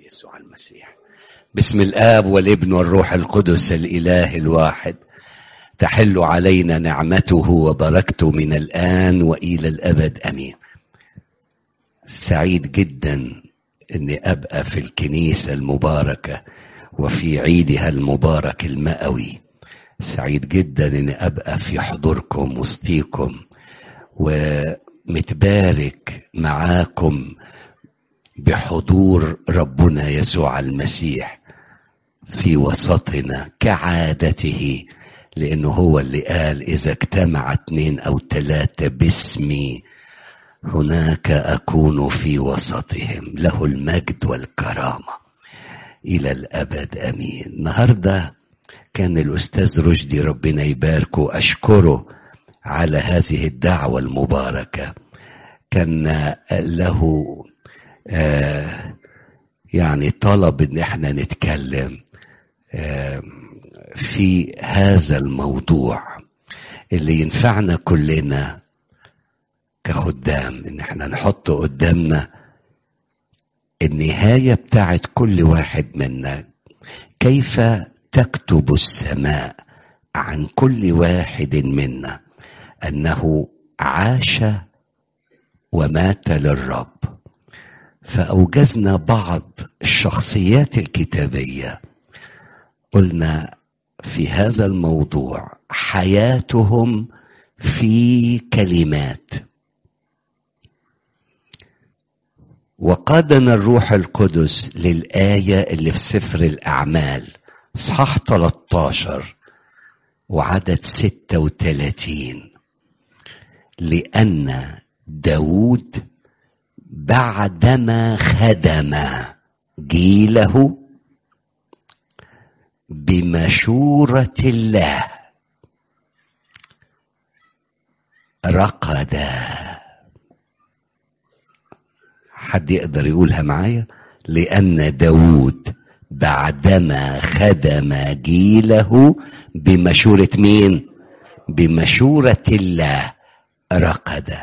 يسوع المسيح بسم الآب والابن والروح القدس الإله الواحد تحل علينا نعمته وبركته من الآن وإلى الأبد أمين سعيد جدا أني أبقى في الكنيسة المباركة وفي عيدها المبارك المئوي سعيد جدا أني أبقى في حضوركم وسطيكم ومتبارك معاكم بحضور ربنا يسوع المسيح في وسطنا كعادته لانه هو اللي قال اذا اجتمع اثنين او ثلاثه باسمي هناك اكون في وسطهم له المجد والكرامه الى الابد امين النهارده كان الاستاذ رشدي ربنا يباركه اشكره على هذه الدعوه المباركه كان له آه يعني طلب ان احنا نتكلم آه في هذا الموضوع اللي ينفعنا كلنا كخدام ان احنا نحط قدامنا النهايه بتاعت كل واحد منا كيف تكتب السماء عن كل واحد منا انه عاش ومات للرب فأوجزنا بعض الشخصيات الكتابية قلنا في هذا الموضوع حياتهم في كلمات وقادنا الروح القدس للآية اللي في سفر الأعمال صح 13 وعدد 36 لأن داود بعدما خدم جيله بمشورة الله رقد حد يقدر يقولها معايا لأن داود بعدما خدم جيله بمشورة مين بمشورة الله رقد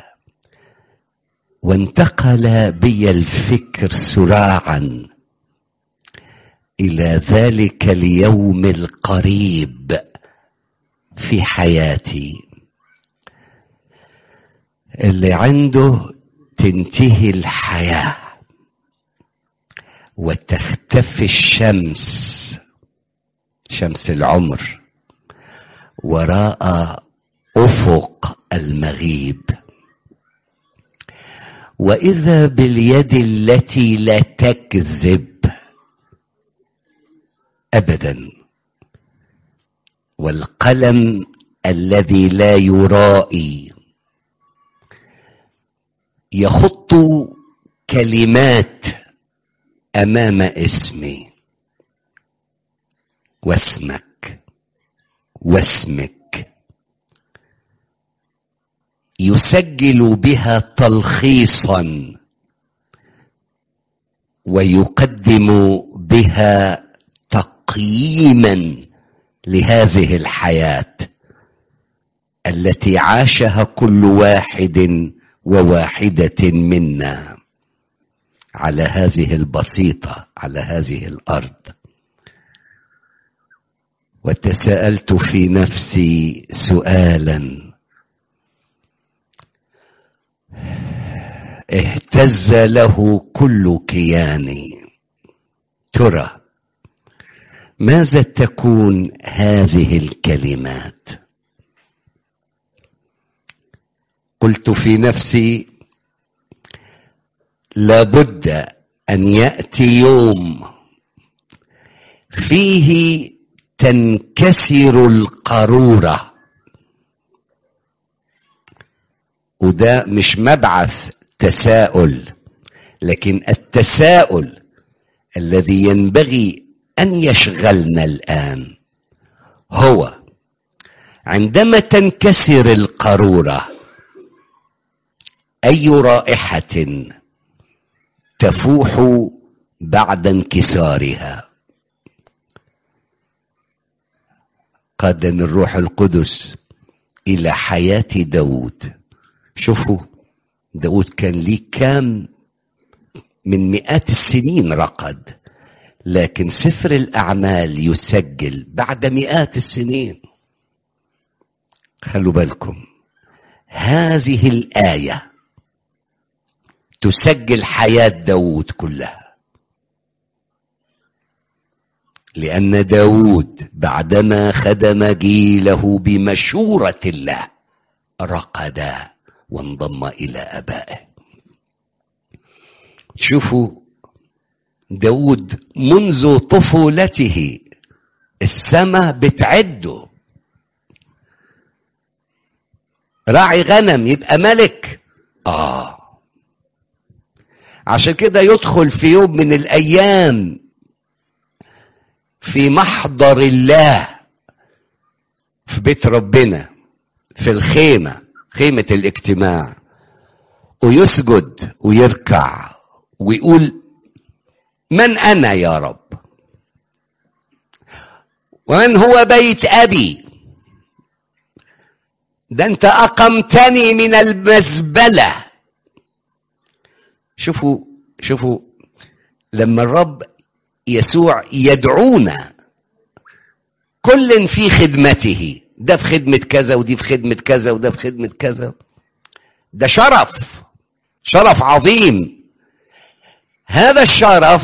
وانتقل بي الفكر سراعا الى ذلك اليوم القريب في حياتي اللي عنده تنتهي الحياه وتختفي الشمس شمس العمر وراء افق المغيب واذا باليد التي لا تكذب ابدا والقلم الذي لا يرائي يخط كلمات امام اسمي واسمك واسمك يسجل بها تلخيصا ويقدم بها تقييما لهذه الحياه التي عاشها كل واحد وواحده منا على هذه البسيطه على هذه الارض وتساءلت في نفسي سؤالا اهتز له كل كياني ترى ماذا تكون هذه الكلمات قلت في نفسي لابد ان ياتي يوم فيه تنكسر القاروره وده مش مبعث تساؤل لكن التساؤل الذي ينبغي ان يشغلنا الان هو عندما تنكسر القاروره اي رائحه تفوح بعد انكسارها قادني الروح القدس الى حياه داود شوفوا داود كان ليه كام من مئات السنين رقد لكن سفر الأعمال يسجل بعد مئات السنين خلوا بالكم هذه الآية تسجل حياة داود كلها لأن داود بعدما خدم جيله بمشورة الله رقد وانضم إلى أبائه شوفوا داود منذ طفولته السماء بتعده راعي غنم يبقى ملك اه عشان كده يدخل في يوم من الايام في محضر الله في بيت ربنا في الخيمه خيمه الاجتماع ويسجد ويركع ويقول من انا يا رب ومن هو بيت ابي ده انت اقمتني من المزبله شوفوا شوفوا لما الرب يسوع يدعونا كل في خدمته ده في خدمة كذا ودي في خدمة كذا وده في خدمة كذا ده شرف شرف عظيم هذا الشرف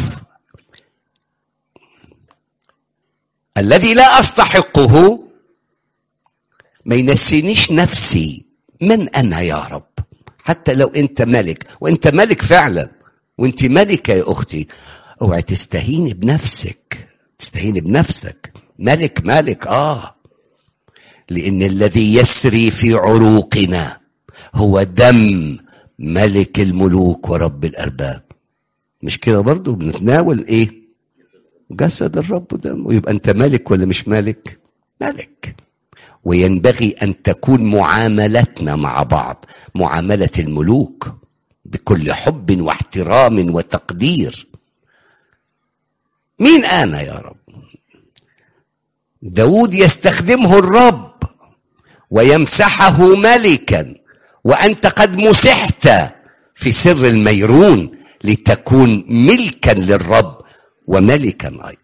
الذي لا استحقه ما ينسينيش نفسي من انا يا رب حتى لو انت ملك وانت ملك فعلا وانت ملكه يا اختي اوعي تستهيني بنفسك تستهيني بنفسك ملك ملك اه لان الذي يسري في عروقنا هو دم ملك الملوك ورب الارباب مش كده برضو بنتناول ايه جسد الرب ودمه يبقى انت ملك ولا مش ملك ملك وينبغي ان تكون معاملتنا مع بعض معامله الملوك بكل حب واحترام وتقدير مين انا يا رب داود يستخدمه الرب ويمسحه ملكا وانت قد مسحت في سر الميرون لتكون ملكا للرب وملكا ايضا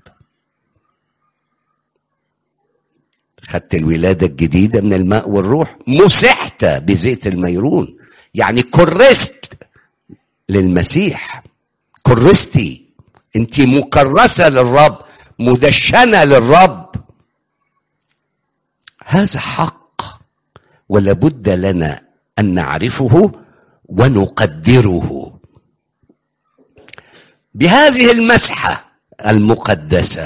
خدت الولادة الجديدة من الماء والروح مسحت بزيت الميرون يعني كرست للمسيح كرستي انت مكرسة للرب مدشنة للرب هذا حق ولا بد لنا أن نعرفه ونقدره بهذه المسحة المقدسة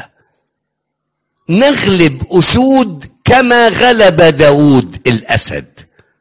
نغلب أسود كما غلب داود الأسد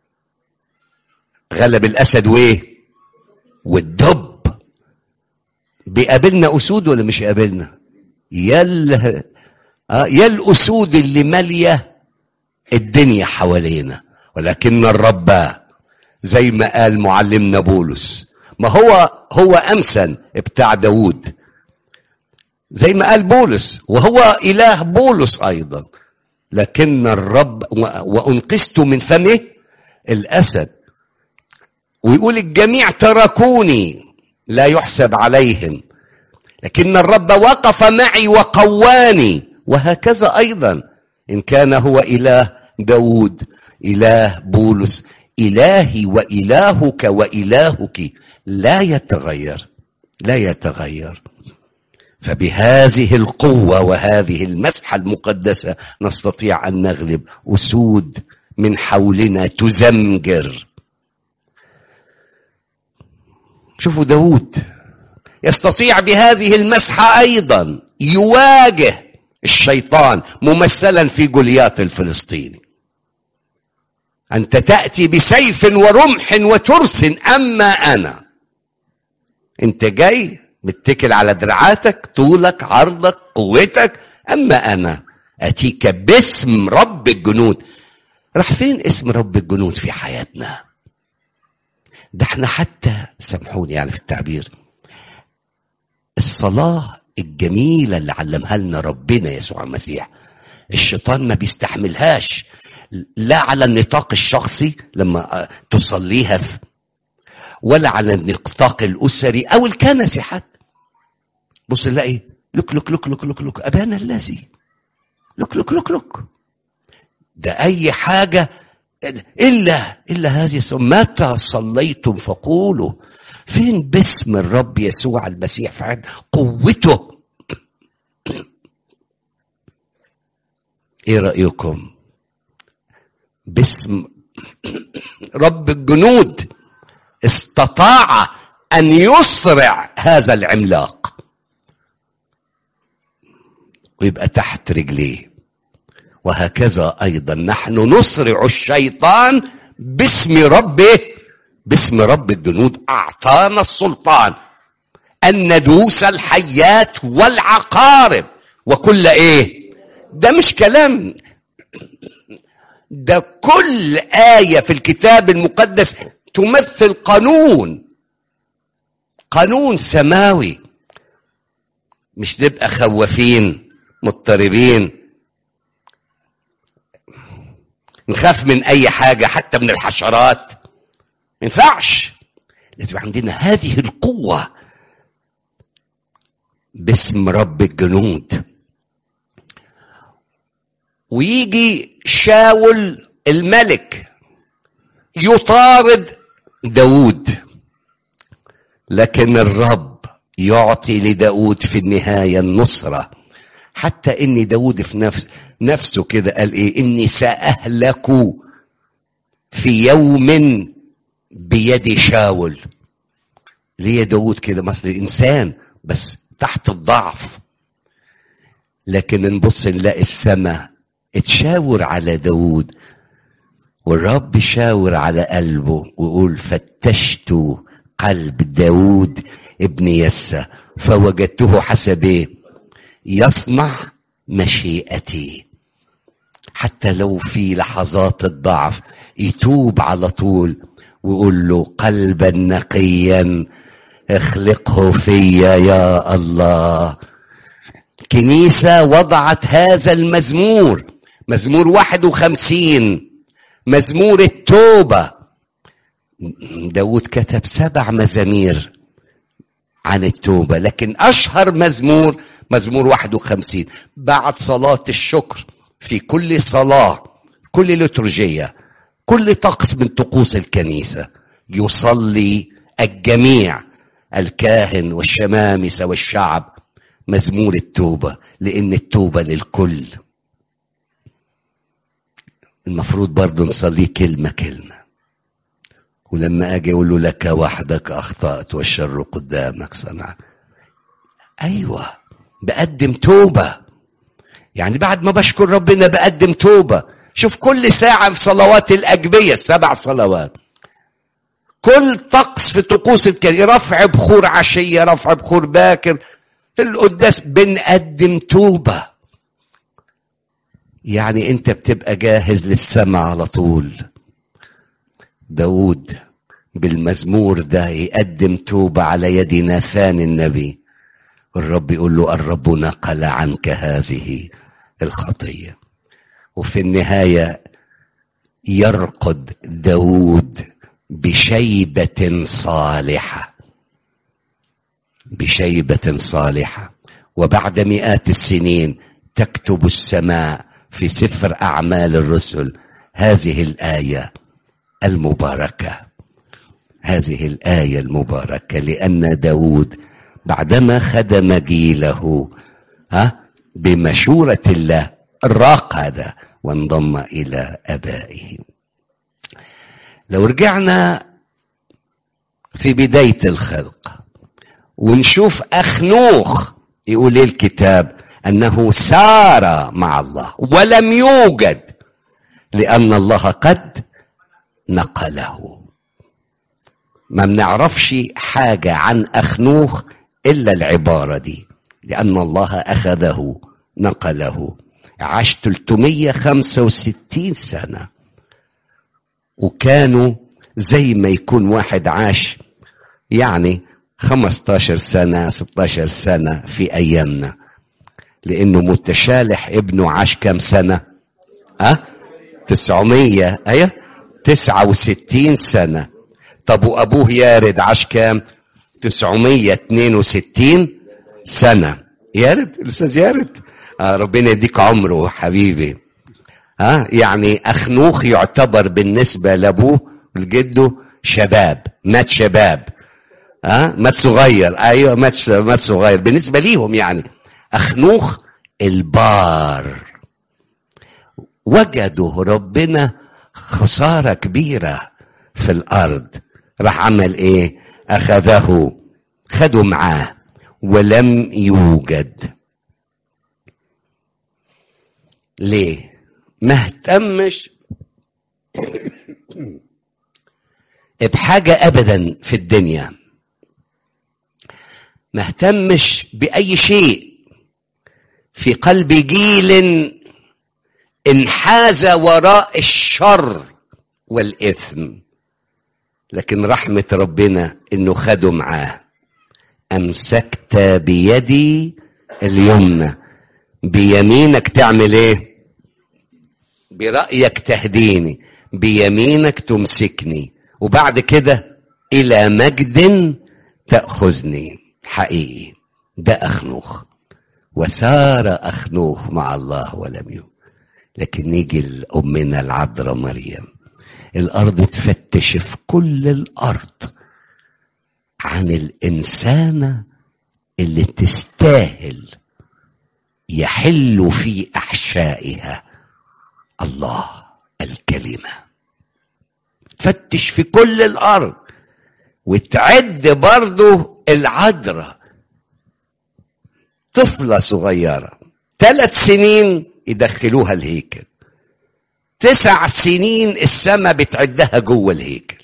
غلب الأسد وإيه والدب بيقابلنا أسود ولا مش يقابلنا يا آه يا الأسود اللي مالية الدنيا حوالينا ولكن الرب زي ما قال معلمنا بولس ما هو هو أمسن بتاع داود زي ما قال بولس وهو إله بولس أيضا لكن الرب وأنقذت من فمه الأسد ويقول الجميع تركوني لا يحسب عليهم لكن الرب وقف معي وقواني وهكذا أيضا إن كان هو إله داود إله بولس إلهي وإلهك وإلهك لا يتغير لا يتغير فبهذه القوة وهذه المسحة المقدسة نستطيع أن نغلب أسود من حولنا تزمجر شوفوا داود يستطيع بهذه المسحة أيضا يواجه الشيطان ممثلا في جوليات الفلسطيني أنت تأتي بسيف ورمح وترس أما أنا أنت جاي متكل على دراعاتك طولك عرضك قوتك أما أنا أتيك باسم رب الجنود راح فين اسم رب الجنود في حياتنا ده احنا حتى سامحوني يعني في التعبير الصلاة الجميلة اللي علمها لنا ربنا يسوع المسيح الشيطان ما بيستحملهاش لا على النطاق الشخصي لما تصليها في ولا على النطاق الأسري أو الكنسي حتى بص نلاقي لك لك لك لك لك لك أبانا الذي لك لك لك لك ده أي حاجة إلا إلا هذه متى صليتم فقولوا فين باسم الرب يسوع المسيح في عند قوته ايه رأيكم باسم رب الجنود استطاع ان يسرع هذا العملاق ويبقى تحت رجليه وهكذا ايضا نحن نسرع الشيطان باسم ربه باسم رب الجنود اعطانا السلطان ان ندوس الحيات والعقارب وكل ايه ده مش كلام ده كل ايه في الكتاب المقدس تمثل قانون قانون سماوي مش نبقى خوافين مضطربين نخاف من اي حاجه حتى من الحشرات ما ينفعش لازم عندنا هذه القوه باسم رب الجنود ويجي شاول الملك يطارد داود لكن الرب يعطي لداود في النهاية النصرة حتى ان داود في نفس نفسه كده قال ايه اني سأهلك في يوم بيد شاول ليه داود كده مثل الانسان بس تحت الضعف لكن نبص نلاقي السماء اتشاور على داود والرب شاور على قلبه ويقول فتشت قلب داود ابن يسى فوجدته حسب ايه يصنع مشيئتي حتى لو في لحظات الضعف يتوب على طول ويقول له قلبا نقيا اخلقه فيا يا الله كنيسة وضعت هذا المزمور مزمور واحد وخمسين مزمور التوبة داود كتب سبع مزامير عن التوبة لكن أشهر مزمور مزمور واحد وخمسين بعد صلاة الشكر في كل صلاة كل لترجية كل طقس من طقوس الكنيسة يصلي الجميع الكاهن والشمامسة والشعب مزمور التوبة لأن التوبة للكل المفروض برضه نصلي كلمة كلمة ولما أجي أقول له لك وحدك أخطأت والشر قدامك صنع أيوة بقدم توبة يعني بعد ما بشكر ربنا بقدم توبة شوف كل ساعة في صلوات الأجبية السبع صلوات كل طقس في طقوس الكريم رفع بخور عشية رفع بخور باكر في القداس بنقدم توبة يعني انت بتبقى جاهز للسماء على طول داود بالمزمور ده يقدم توبة على يد ناثان النبي الرب يقول له الرب نقل عنك هذه الخطية وفي النهاية يرقد داود بشيبة صالحة بشيبة صالحة وبعد مئات السنين تكتب السماء في سفر أعمال الرسل هذه الآية المباركة هذه الآية المباركة لأن داود بعدما خدم جيله ها بمشورة الله راق هذا وانضم إلى أبائه لو رجعنا في بداية الخلق ونشوف أخنوخ يقول إيه الكتاب أنه سار مع الله ولم يوجد لأن الله قد نقله ما بنعرفش حاجة عن أخنوخ إلا العبارة دي لأن الله أخذه نقله عاش 365 سنة وكانوا زي ما يكون واحد عاش يعني 15 سنة 16 سنة في أيامنا لأنه متشالح ابنه عاش كم سنة أه 900 أيه 69 سنة طب وأبوه يارد عاش كام 962 سنة يارد الاستاذ يارد آه ربنا يديك عمره حبيبي ها آه يعني اخنوخ يعتبر بالنسبه لابوه لجده شباب مات شباب ها آه مات صغير ايوه مات مات صغير بالنسبه ليهم يعني اخنوخ البار وجدوا ربنا خساره كبيره في الارض راح عمل ايه اخذه خدوا معاه ولم يوجد ليه ما اهتمش بحاجه ابدا في الدنيا ما اهتمش باي شيء في قلب جيل انحاز وراء الشر والاثم لكن رحمه ربنا انه خده معاه امسكت بيدي اليمنى بيمينك تعمل ايه برايك تهديني بيمينك تمسكني وبعد كده الى مجد تاخذني حقيقي ده اخنوخ وسار اخنوخ مع الله ولم يوم لكن نيجي لامنا العذراء مريم الارض تفتش في كل الارض عن الانسانه اللي تستاهل يحل في احشائها الله الكلمه تفتش في كل الارض وتعد برضه العذراء طفله صغيره ثلاث سنين يدخلوها الهيكل تسع سنين السماء بتعدها جوه الهيكل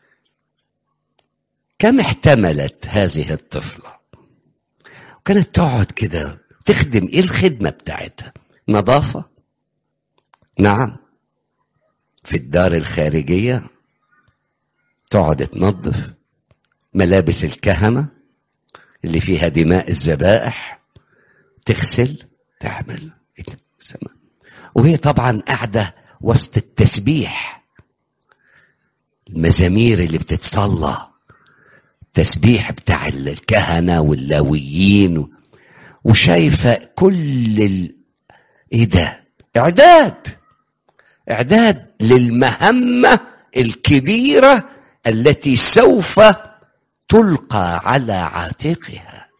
كم احتملت هذه الطفلة وكانت تقعد كده تخدم ايه الخدمة بتاعتها نظافة نعم في الدار الخارجية تقعد تنظف ملابس الكهنة اللي فيها دماء الذبائح تغسل تعمل سماء وهي طبعا قاعدة وسط التسبيح المزامير اللي بتتصلى التسبيح بتاع الكهنة واللاويين وشايفة كل ال... ايه ده اعداد اعداد للمهمة الكبيرة التي سوف تلقى على عاتقها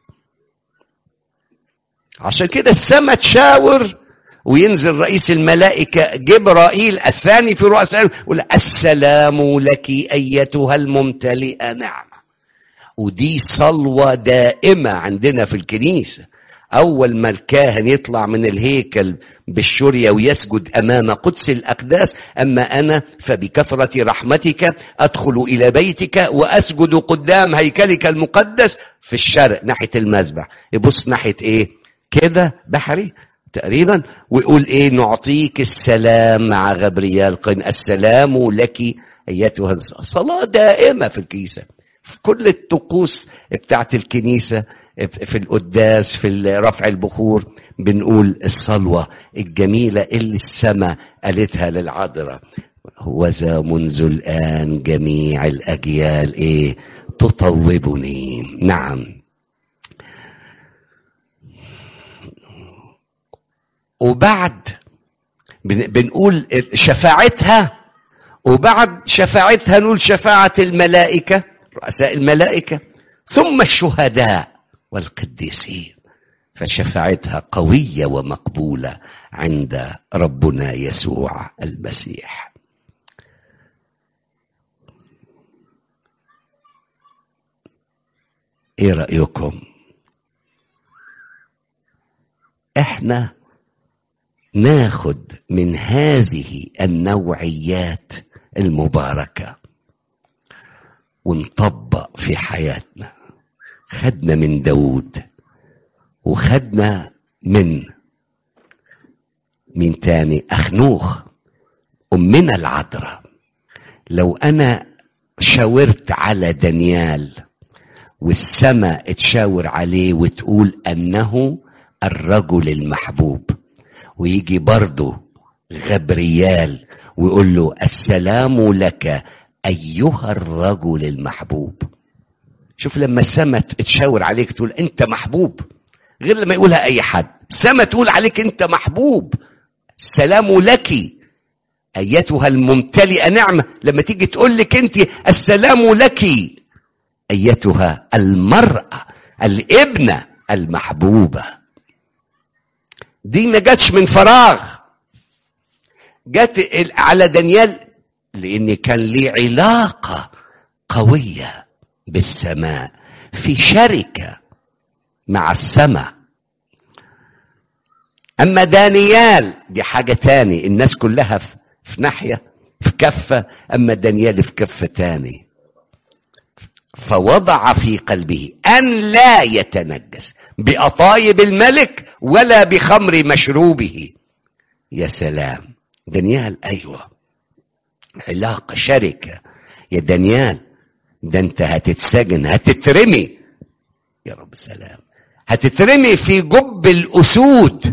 عشان كده السماء تشاور وينزل رئيس الملائكة جبرائيل الثاني في رؤساء يقول السلام لك أيتها الممتلئة نعمة ودي صلوة دائمة عندنا في الكنيسة أول ما الكاهن يطلع من الهيكل بالشرية ويسجد أمام قدس الأقداس أما أنا فبكثرة رحمتك أدخل إلى بيتك وأسجد قدام هيكلك المقدس في الشرق ناحية المذبح يبص ناحية إيه كده بحري تقريبا ويقول ايه نعطيك السلام مع غبريال قين السلام لك ايتها صلاه دائمه في الكنيسه في كل الطقوس بتاعت الكنيسه في القداس في رفع البخور بنقول الصلوه الجميله اللي السماء قالتها للعذراء وذا منذ الان جميع الاجيال ايه تطوبني نعم وبعد بنقول شفاعتها وبعد شفاعتها نقول شفاعة الملائكة رؤساء الملائكة ثم الشهداء والقديسين فشفاعتها قوية ومقبولة عند ربنا يسوع المسيح ايه رأيكم احنا ناخد من هذه النوعيات المباركه ونطبق في حياتنا خدنا من داود وخدنا من من تاني أخنوخ أمنا العذراء لو أنا شاورت على دانيال والسماء تشاور عليه وتقول أنه الرجل المحبوب ويجي برضه غبريال ويقول له السلام لك أيها الرجل المحبوب شوف لما السماء تشاور عليك تقول أنت محبوب غير لما يقولها اي حد السما تقول عليك انت محبوب السلام لك ايتها الممتلئه نعمه لما تيجي تقول لك انت السلام لك ايتها المراه الابنه المحبوبه دي ما جاتش من فراغ جت على دانيال لان كان ليه علاقه قويه بالسماء في شركه مع السماء اما دانيال دي حاجه تاني الناس كلها في, في ناحيه في كفه اما دانيال في كفه تاني فوضع في قلبه ان لا يتنجس باطايب الملك ولا بخمر مشروبه يا سلام دانيال ايوه علاقه شركه يا دانيال ده انت هتتسجن هتترمي يا رب سلام هتترمي في جب الاسود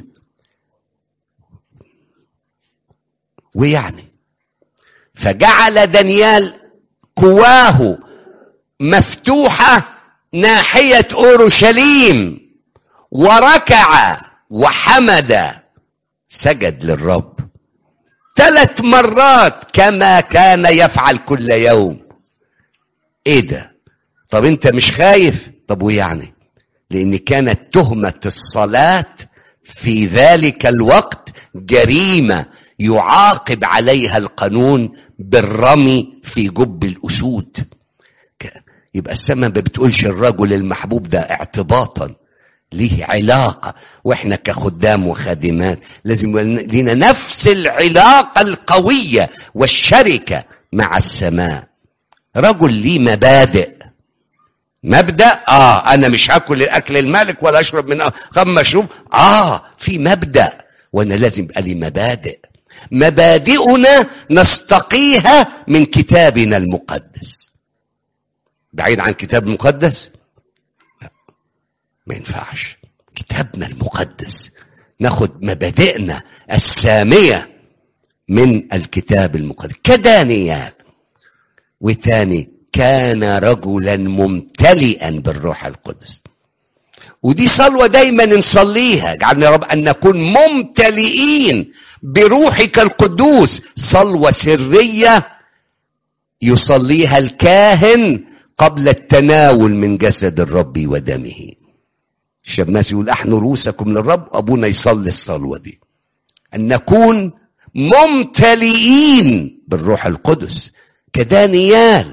ويعني فجعل دانيال قواه مفتوحه ناحيه اورشليم وركع وحمد سجد للرب ثلاث مرات كما كان يفعل كل يوم ايه ده طب انت مش خايف طب ويعني لان كانت تهمه الصلاه في ذلك الوقت جريمه يعاقب عليها القانون بالرمي في جب الاسود يبقى السماء ما بتقولش الرجل المحبوب ده اعتباطا ليه علاقة واحنا كخدام وخادمات لازم لنا نفس العلاقة القوية والشركة مع السماء رجل ليه مبادئ مبدأ اه انا مش هاكل الاكل المالك ولا اشرب من خم مشروب اه في مبدأ وانا لازم يبقى لي مبادئ مبادئنا نستقيها من كتابنا المقدس بعيد عن كتاب المقدس لا ما ينفعش كتابنا المقدس ناخد مبادئنا السامية من الكتاب المقدس كدانيال وتاني كان رجلا ممتلئا بالروح القدس ودي صلوة دايما نصليها اجعلنا يا رب أن نكون ممتلئين بروحك القدوس صلوة سرية يصليها الكاهن قبل التناول من جسد الرب ودمه الشماس يقول احنوا رؤوسكم للرب ابونا يصلي الصلوه دي ان نكون ممتلئين بالروح القدس كدانيال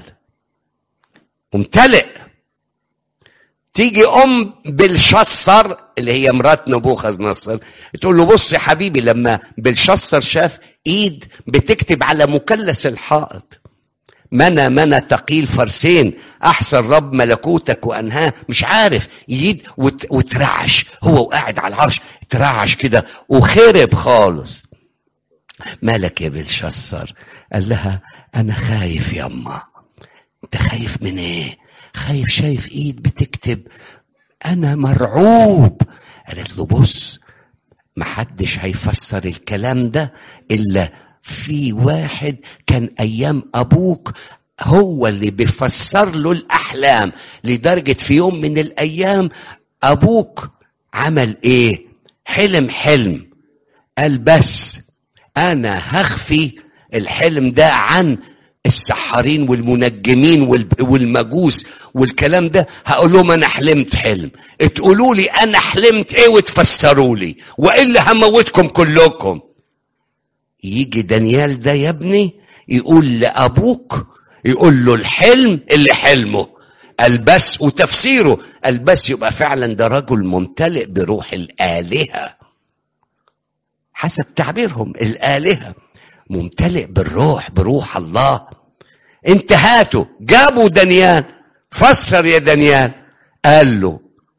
ممتلئ تيجي ام بلشصر اللي هي مرات نبوخذ نصر تقول له بص يا حبيبي لما بلشصر شاف ايد بتكتب على مثلث الحائط منى منى تقيل فرسين احسن رب ملكوتك وانهاه مش عارف يجيد وت... وترعش هو وقاعد على العرش ترعش كده وخرب خالص مالك يا بلشصر قال لها انا خايف يا اما انت خايف من ايه خايف شايف ايد بتكتب انا مرعوب قالت له بص محدش هيفسر الكلام ده الا في واحد كان ايام ابوك هو اللي بيفسر له الاحلام لدرجه في يوم من الايام ابوك عمل ايه حلم حلم قال بس انا هخفي الحلم ده عن السحارين والمنجمين والمجوس والكلام ده هقول لهم انا حلمت حلم تقولوا لي انا حلمت ايه وتفسروا لي والا هموتكم كلكم يجي دانيال ده يا ابني يقول لابوك يقول له الحلم اللي حلمه البس وتفسيره البس يبقى فعلا ده رجل ممتلئ بروح الالهه حسب تعبيرهم الالهه ممتلئ بالروح بروح الله انتهاته جابوا دانيال فسر يا دانيال قال له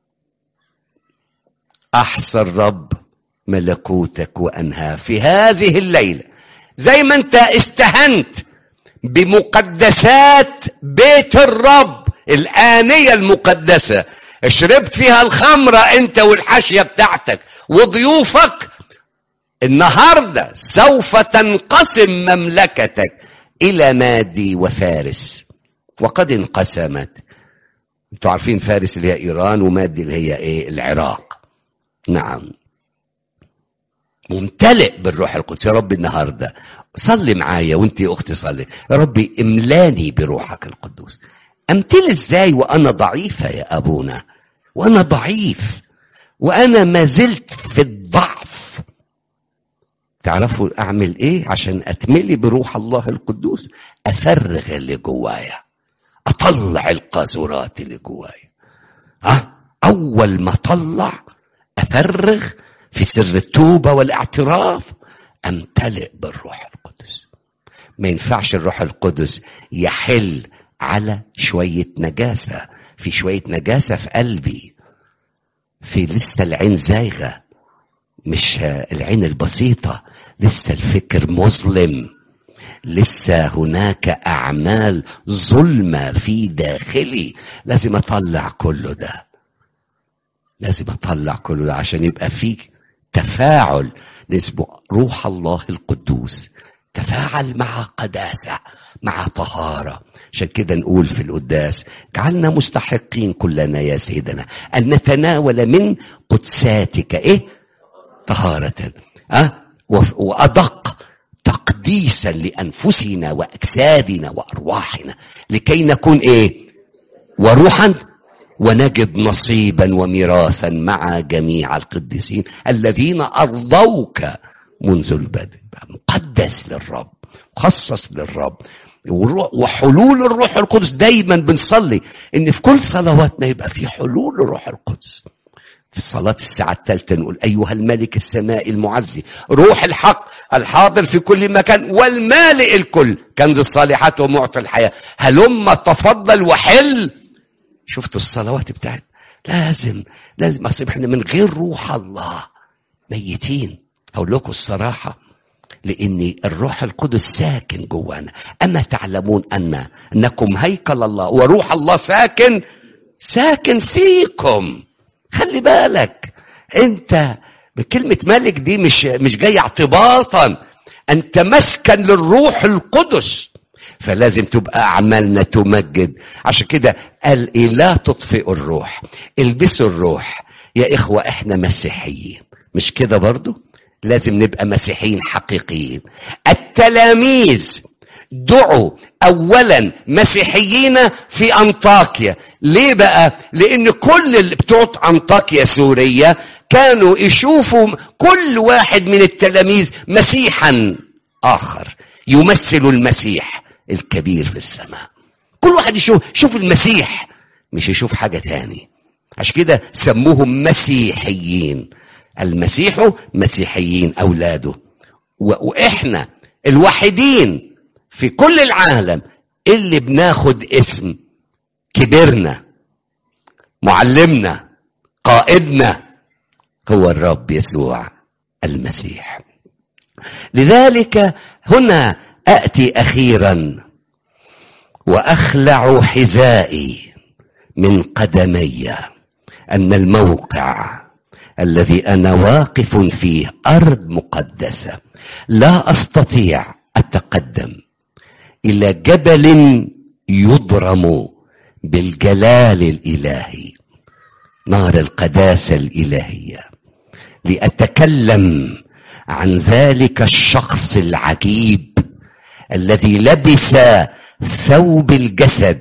احصى الرب ملكوتك وانهاه في هذه الليله زي ما انت استهنت بمقدسات بيت الرب الآنية المقدسة شربت فيها الخمرة انت والحاشية بتاعتك وضيوفك النهاردة سوف تنقسم مملكتك إلى مادي وفارس وقد انقسمت انتوا عارفين فارس اللي هي إيران ومادي اللي هي إيه العراق نعم ممتلئ بالروح القدس يا رب النهارده صلي معايا وانت يا اختي صلي يا ربي املاني بروحك القدوس امتلي ازاي وانا ضعيفه يا ابونا وانا ضعيف وانا ما زلت في الضعف تعرفوا اعمل ايه عشان اتملي بروح الله القدوس افرغ اللي جوايا اطلع القاذورات اللي جوايا ها اول ما اطلع افرغ في سر التوبه والاعتراف امتلئ بالروح القدس ما ينفعش الروح القدس يحل على شويه نجاسه في شويه نجاسه في قلبي في لسه العين زايغه مش العين البسيطه لسه الفكر مظلم لسه هناك اعمال ظلمه في داخلي لازم اطلع كله ده لازم اطلع كله ده عشان يبقى فيك تفاعل اسمه روح الله القدوس تفاعل مع قداسه مع طهاره عشان كده نقول في القداس جعلنا مستحقين كلنا يا سيدنا ان نتناول من قدساتك ايه طهاره أه؟ وادق تقديسا لانفسنا واجسادنا وارواحنا لكي نكون ايه وروحا ونجد نصيبا وميراثا مع جميع القديسين الذين ارضوك منذ البدء مقدس للرب مخصص للرب وحلول الروح القدس دايما بنصلي ان في كل صلواتنا يبقى في حلول الروح القدس في الصلاة الساعة الثالثة نقول أيها الملك السماء المعزي روح الحق الحاضر في كل مكان والمالئ الكل كنز الصالحات ومعطي الحياة هلم تفضل وحل شفتوا الصلوات بتاعت لازم لازم أصيب احنا من غير روح الله ميتين هقول لكم الصراحة لأن الروح القدس ساكن جوانا أما تعلمون أن أنكم هيكل الله وروح الله ساكن ساكن فيكم خلي بالك انت بكلمة ملك دي مش مش جاي اعتباطا انت مسكن للروح القدس فلازم تبقى اعمالنا تمجد عشان كده قال ايه لا تطفئوا الروح البسوا الروح يا اخوة احنا مسيحيين مش كده برضو لازم نبقى مسيحيين حقيقيين التلاميذ دعوا اولا مسيحيين في انطاكيا ليه بقى لان كل اللي بتوع انطاكيا سوريا كانوا يشوفوا كل واحد من التلاميذ مسيحا اخر يمثل المسيح الكبير في السماء كل واحد يشوف شوف المسيح مش يشوف حاجه تاني عشان كده سموهم مسيحيين المسيح مسيحيين اولاده واحنا الوحيدين في كل العالم اللي بناخد اسم كبرنا معلمنا قائدنا هو الرب يسوع المسيح لذلك هنا اتي اخيرا واخلع حذائي من قدمي ان الموقع الذي انا واقف فيه ارض مقدسه لا استطيع اتقدم الى جبل يضرم بالجلال الالهي نار القداسه الالهيه لاتكلم عن ذلك الشخص العجيب الذي لبس ثوب الجسد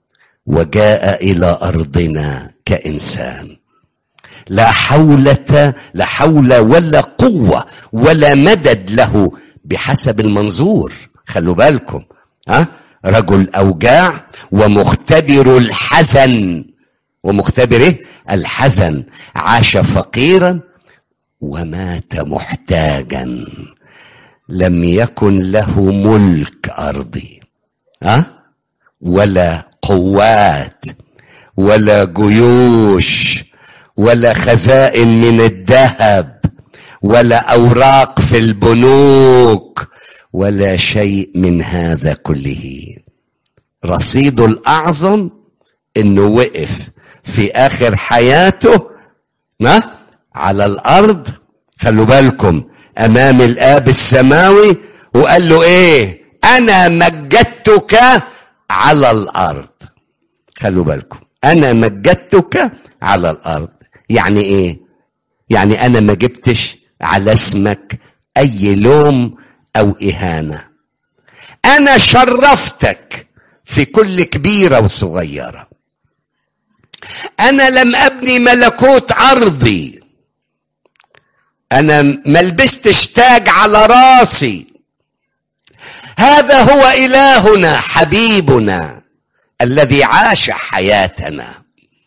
وجاء الى ارضنا كانسان لا حولة لا حول ولا قوة ولا مدد له بحسب المنظور خلوا بالكم ها رجل أوجاع ومختبر الحزن ومختبر إيه؟ الحزن عاش فقيرا ومات محتاجا لم يكن له ملك أرضي ها ولا قوات ولا جيوش ولا خزائن من الذهب ولا اوراق في البنوك ولا شيء من هذا كله رصيده الاعظم انه وقف في اخر حياته ما على الارض خلوا بالكم امام الاب السماوي وقال له ايه انا مجدتك على الارض خلوا بالكم انا مجدتك على الارض يعني ايه يعني انا ما جبتش على اسمك اي لوم او اهانه انا شرفتك في كل كبيره وصغيره انا لم ابني ملكوت ارضي انا ما لبستش تاج على راسي هذا هو الهنا حبيبنا الذي عاش حياتنا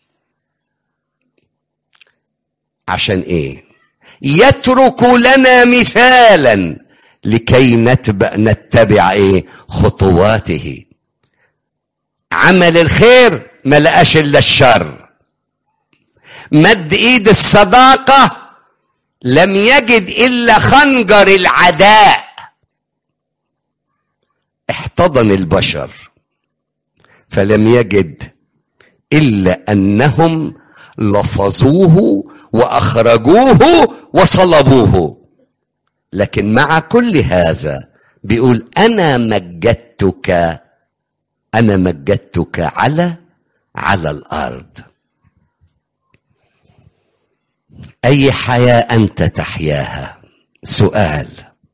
عشان ايه يترك لنا مثالا لكي نتبع, نتبع ايه خطواته عمل الخير ما لقاش الا الشر مد ايد الصداقه لم يجد الا خنجر العداء احتضن البشر فلم يجد الا انهم لفظوه واخرجوه وصلبوه لكن مع كل هذا بيقول انا مجدتك انا مجدتك على على الارض اي حياه انت تحياها سؤال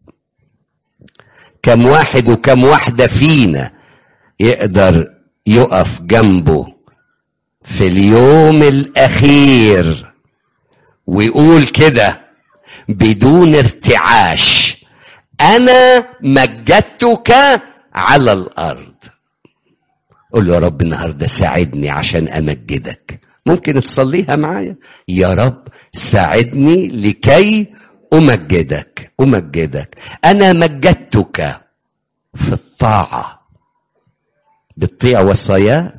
كم واحد وكم واحده فينا يقدر يقف جنبه في اليوم الاخير ويقول كده بدون ارتعاش انا مجدتك على الارض قول له يا رب النهارده ساعدني عشان امجدك ممكن تصليها معايا يا رب ساعدني لكي امجدك امجدك انا مجدتك في الطاعه بتطيع وصاياه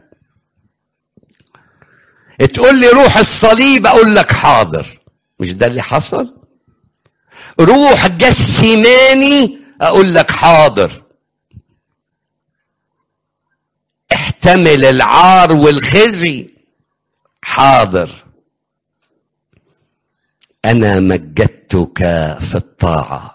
تقول لي روح الصليب اقول لك حاضر مش ده اللي حصل روح جسماني اقول لك حاضر احتمل العار والخزي حاضر انا مجدتك في الطاعه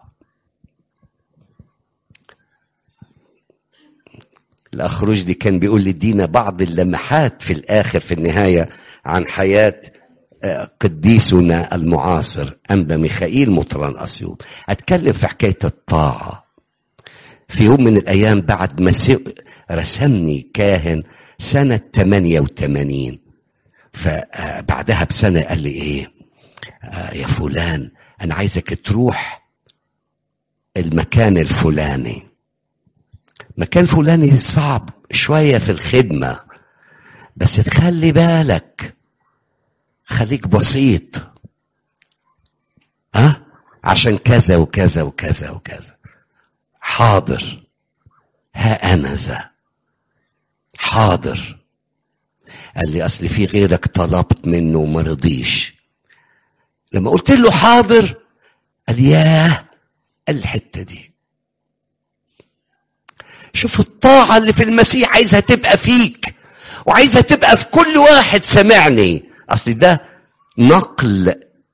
الاخ رشدي كان بيقول لدينا بعض اللمحات في الاخر في النهايه عن حياه قديسنا المعاصر انبا ميخائيل مطران اسيوط اتكلم في حكايه الطاعه في يوم من الايام بعد ما رسمني كاهن سنه 88 فبعدها بسنه قال لي ايه آه يا فلان انا عايزك تروح المكان الفلاني مكان فلاني صعب شويه في الخدمه بس تخلي بالك خليك بسيط ها أه؟ عشان كذا وكذا وكذا وكذا حاضر ها انا ذا حاضر قال لي اصل في غيرك طلبت منه وما رضيش لما قلت له حاضر قال ياه الحته دي شوف الطاعه اللي في المسيح عايزها تبقى فيك وعايزها تبقى في كل واحد سمعني اصل ده نقل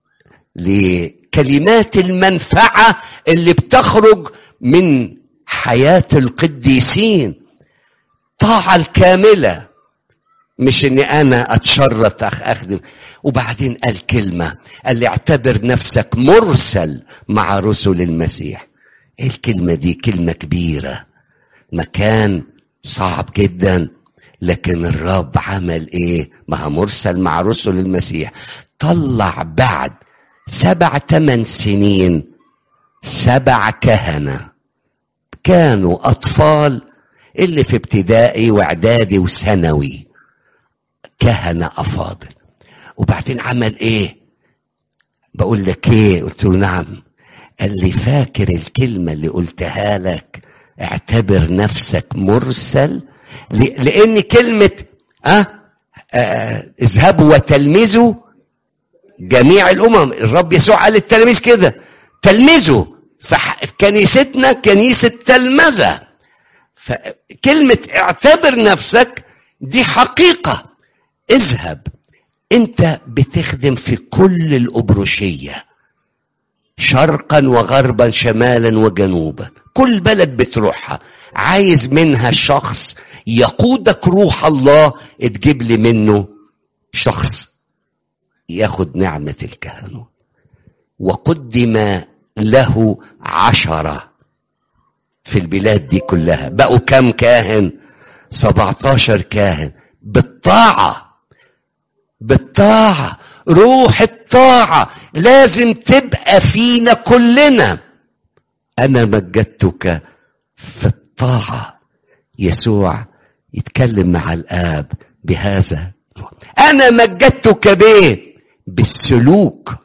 لكلمات المنفعه اللي بتخرج من حياه القديسين الطاعه الكامله مش اني انا اتشرط اخدم وبعدين قال كلمه قال لي اعتبر نفسك مرسل مع رسل المسيح ايه الكلمه دي كلمه كبيره مكان صعب جدا لكن الرب عمل ايه ما مرسل مع رسل المسيح طلع بعد سبع ثمان سنين سبع كهنة كانوا أطفال اللي في ابتدائي واعدادي وثانوي كهنة أفاضل وبعدين عمل ايه بقول لك ايه قلت له نعم قال لي فاكر الكلمة اللي قلتها لك اعتبر نفسك مرسل لان كلمه أه؟ أه اذهبوا وتلمذوا جميع الامم الرب يسوع قال للتلاميذ كده تلمذوا في كنيستنا كنيسه تلمذه فكلمه اعتبر نفسك دي حقيقه اذهب انت بتخدم في كل الابروشيه شرقا وغربا شمالا وجنوبا كل بلد بتروحها عايز منها شخص يقودك روح الله تجيب لي منه شخص ياخد نعمة الكهنوت وقدم له عشرة في البلاد دي كلها بقوا كم كاهن 17 كاهن بالطاعة بالطاعة روح الطاعة لازم تبقى فينا كلنا أنا مجدتك في الطاعة يسوع يتكلم مع الآب بهذا أنا مجدتك به بالسلوك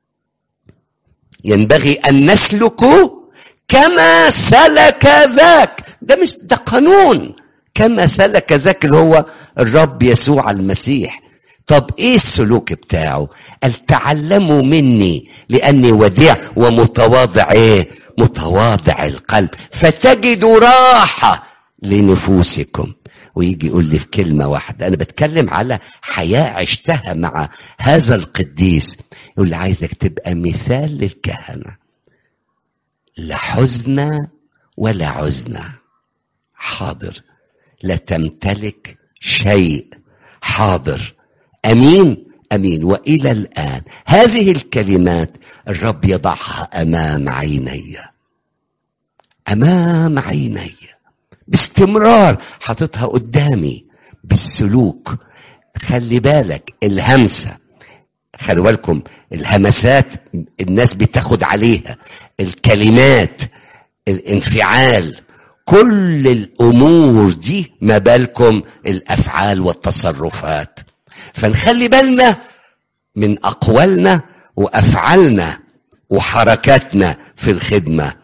ينبغي أن نسلك كما سلك ذاك ده مش ده قانون كما سلك ذاك اللي هو الرب يسوع المسيح طب ايه السلوك بتاعه قال تعلموا مني لاني وديع ومتواضع ايه متواضع القلب فتجدوا راحه لنفوسكم ويجي يقول لي في كلمة واحدة أنا بتكلم على حياة عشتها مع هذا القديس يقول لي عايزك تبقى مثال للكهنة لا حزن ولا عزن حاضر لا تمتلك شيء حاضر امين امين والى الان هذه الكلمات الرب يضعها امام عيني امام عيني باستمرار حاططها قدامي بالسلوك خلي بالك الهمسه خلي بالكم الهمسات الناس بتاخد عليها الكلمات الانفعال كل الامور دي ما بالكم الافعال والتصرفات فنخلي بالنا من اقوالنا وافعالنا وحركاتنا في الخدمه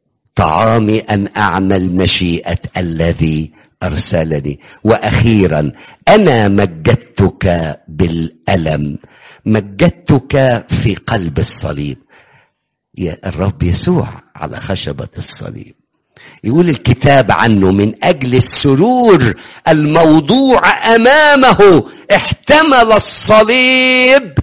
طعامي ان اعمل مشيئه الذي ارسلني واخيرا انا مجدتك بالالم مجدتك في قلب الصليب يا الرب يسوع على خشبه الصليب يقول الكتاب عنه من اجل السرور الموضوع امامه احتمل الصليب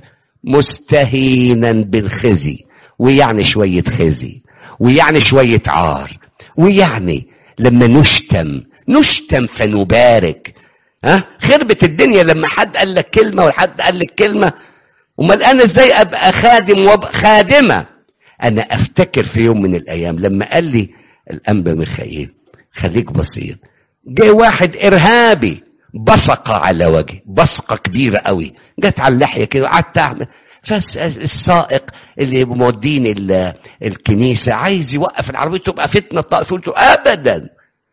مستهينا بالخزي ويعني شويه خزي ويعني شويه عار ويعني لما نشتم نشتم فنبارك ها خربت الدنيا لما حد قال لك كلمه وحد قال لك كلمه امال انا ازاي ابقى خادم وابقى خادمه انا افتكر في يوم من الايام لما قال لي الانبا ميخائيل خليك بسيط جه واحد ارهابي بصق على وجهي بصقه كبيره قوي جت على اللحيه كده قعدت اعمل فالسائق اللي موديني الكنيسه عايز يوقف العربيه تبقى فتنه طائف قلت له ابدا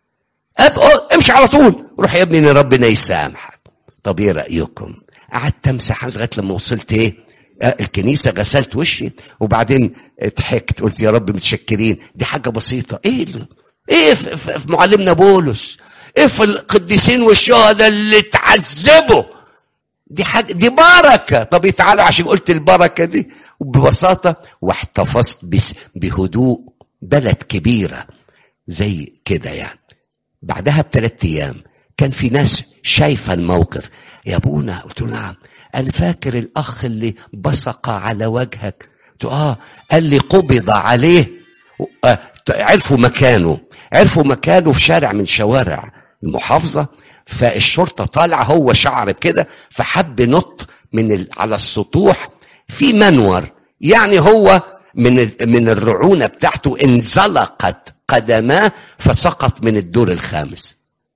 أبقى امشي على طول روح يا ابني ربنا يسامحك طب ايه رايكم قعدت امسح لغايه لما وصلت ايه الكنيسة غسلت وشي وبعدين ضحكت قلت يا رب متشكرين دي حاجة بسيطة ايه اللي ايه في, في معلمنا بولس ايه في القديسين والشهداء اللي تعذبوا دي حاجة دي بركة طب تعالوا عشان قلت البركة دي ببساطة واحتفظت بس بهدوء بلد كبيرة زي كده يعني بعدها بثلاث ايام كان في ناس شايفة الموقف يا ابونا قلت له نعم قال فاكر الاخ اللي بصق على وجهك قلت اه قال لي قبض عليه آه عرفوا مكانه عرفوا مكانه في شارع من شوارع المحافظة فالشرطة طالعة هو شعر كده فحب نط من ال... على السطوح في منور يعني هو من من الرعونة بتاعته انزلقت قدماه فسقط من الدور الخامس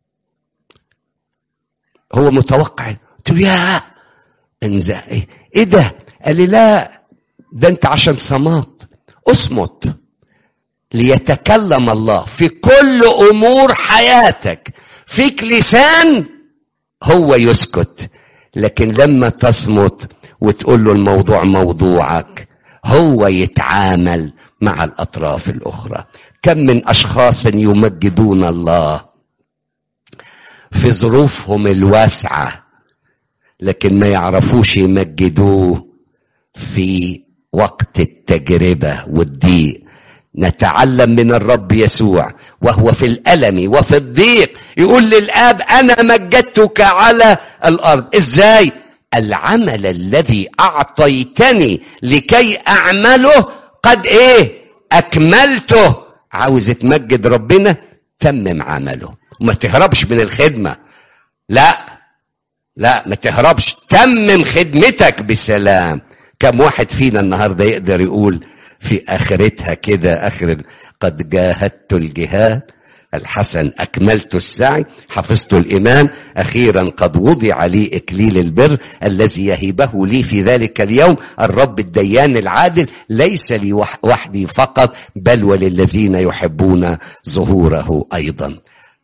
هو متوقع قلت له ياه انزع ايه ايه ده قال لي لا ده انت عشان صمت اصمت ليتكلم الله في كل امور حياتك فيك لسان هو يسكت لكن لما تصمت وتقول له الموضوع موضوعك هو يتعامل مع الاطراف الاخرى كم من اشخاص يمجدون الله في ظروفهم الواسعه لكن ما يعرفوش يمجدوه في وقت التجربه والضيق نتعلم من الرب يسوع وهو في الالم وفي الضيق يقول للاب انا مجدتك على الارض ازاي العمل الذي اعطيتني لكي اعمله قد ايه اكملته عاوز تمجد ربنا تمم عمله وما تهربش من الخدمه لا لا ما تهربش تمم خدمتك بسلام كم واحد فينا النهارده يقدر يقول في اخرتها كده اخر قد جاهدت الجهاد الحسن أكملت السعي حفظت الإيمان أخيرا قد وضع لي إكليل البر الذي يهبه لي في ذلك اليوم الرب الديان العادل ليس لي وحدي فقط بل وللذين يحبون ظهوره أيضا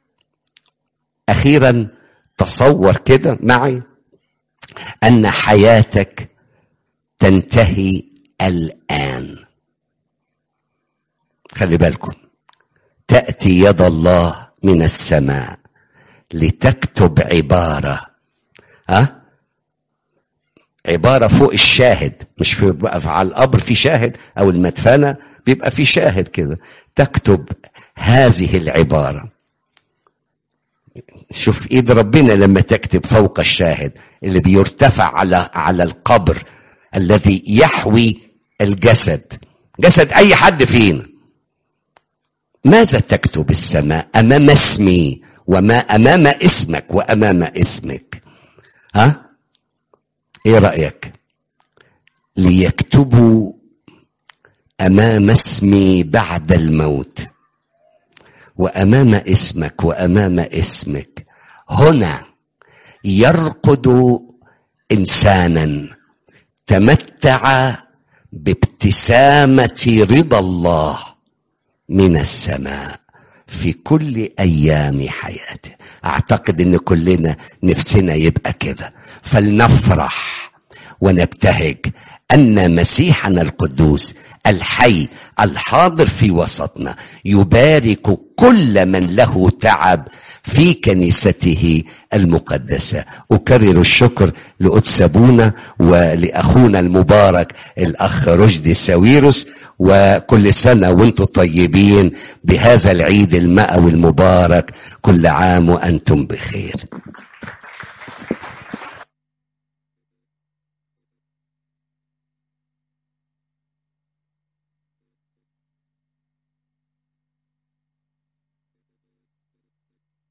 أخيرا تصور كده معي أن حياتك تنتهي الآن خلي بالكم تأتي يد الله من السماء لتكتب عبارة ها عبارة فوق الشاهد مش في بقى على القبر في شاهد أو المدفنة بيبقى في شاهد كده تكتب هذه العبارة شوف ايد ربنا لما تكتب فوق الشاهد اللي بيرتفع على على القبر الذي يحوي الجسد جسد اي حد فينا ماذا تكتب السماء امام اسمي وما امام اسمك وامام اسمك ها ايه رايك ليكتبوا امام اسمي بعد الموت وامام اسمك وامام اسمك هنا يرقد انسانا تمتع بابتسامه رضا الله من السماء في كل ايام حياته اعتقد ان كلنا نفسنا يبقى كده فلنفرح ونبتهج ان مسيحنا القدوس الحي الحاضر في وسطنا يبارك كل من له تعب في كنيسته المقدسة أكرر الشكر لقدس أبونا ولأخونا المبارك الأخ رشدي ساويروس وكل سنة وانتم طيبين بهذا العيد المأوي المبارك كل عام وأنتم بخير